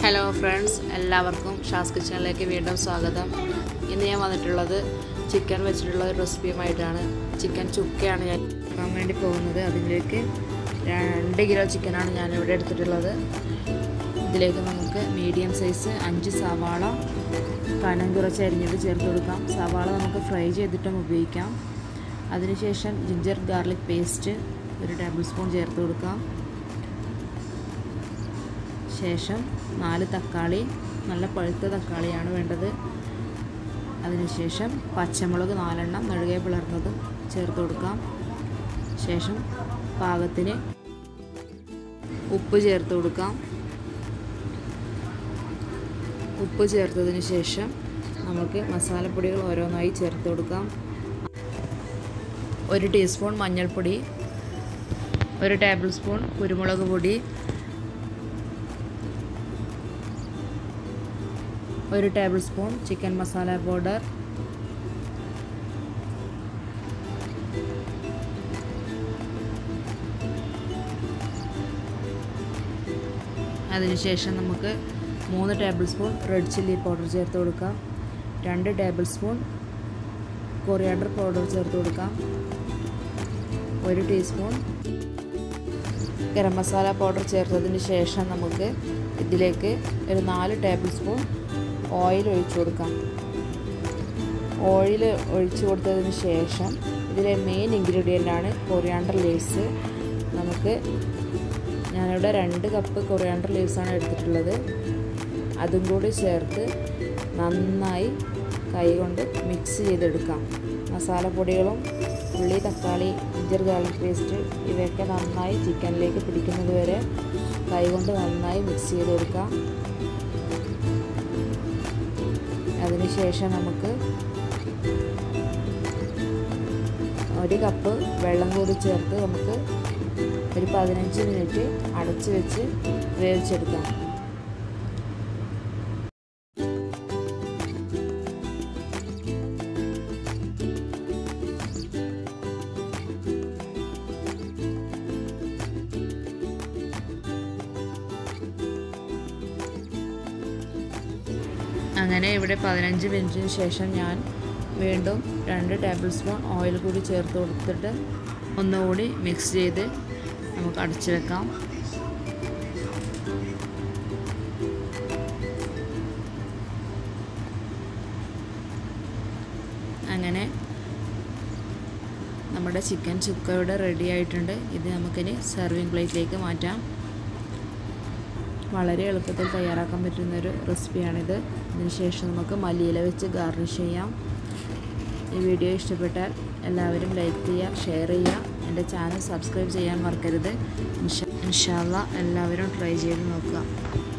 hello friends എല്ലാവർക്കും ഷാസ് കിച്ചണിലേക്ക് വീണ്ടും സ്വാഗതം ഇന്ന് ഞാൻ വന്നിട്ടുള്ളത് ചിക്കൻ വെച്ചിട്ടുള്ള ഒരു റെസിപ്പിയുമായിട്ടാണ് ചിക്കൻ ചുക്കയാണ് ഞാൻ ഉണ്ടാക്കാൻ വേണ്ടി പോകുന്നത് അതിലേക്ക് രണ്ട് കിലോ ചിക്കനാണ് ഞാൻ ഇവിടെ എടുത്തിട്ടുള്ളത് ഇതിലേക്ക് നമുക്ക് മീഡിയം സൈസ് അഞ്ച് സവാള കനം കുറച്ച് അരിഞ്ഞിട്ട് ചേർത്ത് കൊടുക്കാം സവാള നമുക്ക് ഫ്രൈ ചെയ്തിട്ടും ഉപയോഗിക്കാം അതിനുശേഷം ജിഞ്ചർ ഗാർലിക് പേസ്റ്റ് ഒരു ടേബിൾ സ്പൂൺ ചേർത്ത് കൊടുക്കാം ശേഷം നാല് തക്കാളി നല്ല പഴുത്ത തക്കാളിയാണ് വേണ്ടത് അതിനുശേഷം പച്ചമുളക് നാലെണ്ണം നെടുകെ പിളർന്നതും ചേർത്ത് കൊടുക്കാം ശേഷം പാകത്തിന് ഉപ്പ് ചേർത്ത് കൊടുക്കാം ഉപ്പ് ചേർത്തതിന് ശേഷം നമുക്ക് മസാലപ്പൊടികൾ ഓരോന്നായി ചേർത്ത് കൊടുക്കാം ഒരു ടീസ്പൂൺ മഞ്ഞൾപ്പൊടി ഒരു ടേബിൾ സ്പൂൺ കുരുമുളക് പൊടി ഒരു tablespoon chicken masala powder അതിനുശേഷം നമുക്ക് മൂന്ന് tablespoon red chilli powder ചേർത്ത് കൊടുക്കാം രണ്ട് ടേബിൾ സ്പൂൺ കൊറിയാണ്ടർ പൗഡർ ചേർത്ത് കൊടുക്കാം ഒരു ടീസ്പൂൺ ഗരം മസാല പൗഡർ ചേർത്തതിന് ശേഷം നമുക്ക് ഇതിലേക്ക് ഒരു നാല് ടേബിൾ സ്പൂൺ ഓയിൽ ഒഴിച്ചു കൊടുക്കാം ഓയിൽ ഒഴിച്ചു കൊടുത്തതിന് ശേഷം ഇതിലെ മെയിൻ ഇൻഗ്രീഡിയൻ്റാണ് കൊറിയാണ്ടർ ലീവ്സ് നമുക്ക് ഞാനിവിടെ രണ്ട് കപ്പ് കൊറിയാണ്ടർ ലീവ്സാണ് എടുത്തിട്ടുള്ളത് അതും കൂടി ചേർത്ത് നന്നായി കൈകൊണ്ട് മിക്സ് ചെയ്തെടുക്കാം മസാലപ്പൊടികളും ഉള്ളി തക്കാളി ഇഞ്ചർ ഗാർലിക് പേസ്റ്റ് ഇവയൊക്കെ നന്നായി ചിക്കനിലേക്ക് പിടിക്കുന്നത് വരെ കൈകൊണ്ട് നന്നായി മിക്സ് ചെയ്ത് കൊടുക്കാം അതിനുശേഷം നമുക്ക് ഒരു കപ്പ് വെള്ളം കൂടി ചേർത്ത് നമുക്ക് ഒരു പതിനഞ്ച് മിനിറ്റ് അടച്ചു വെച്ച് വേവിച്ചെടുക്കാം അങ്ങനെ ഇവിടെ പതിനഞ്ച് മിനിറ്റിന് ശേഷം ഞാൻ വീണ്ടും രണ്ട് ടേബിൾ സ്പൂൺ ഓയിൽ കൂടി ചേർത്ത് കൊടുത്തിട്ട് ഒന്നുകൂടി മിക്സ് ചെയ്ത് നമുക്ക് അടച്ചു വെക്കാം അങ്ങനെ നമ്മുടെ ചിക്കൻ ചുക്ക ഇവിടെ റെഡി ആയിട്ടുണ്ട് ഇത് നമുക്കിനി സെർവിങ് പ്ലേറ്റിലേക്ക് മാറ്റാം വളരെ എളുപ്പത്തിൽ തയ്യാറാക്കാൻ പറ്റുന്നൊരു റെസിപ്പിയാണിത് ഇതിനുശേഷം നമുക്ക് മല്ലിയില വെച്ച് ഗാർണിഷ് ചെയ്യാം ഈ വീഡിയോ ഇഷ്ടപ്പെട്ടാൽ എല്ലാവരും ലൈക്ക് ചെയ്യുക ഷെയർ ചെയ്യുക എൻ്റെ ചാനൽ സബ്സ്ക്രൈബ് ചെയ്യാൻ മറക്കരുത് ഇൻഷാല്ല എല്ലാവരും ട്രൈ ചെയ്ത് നോക്കുക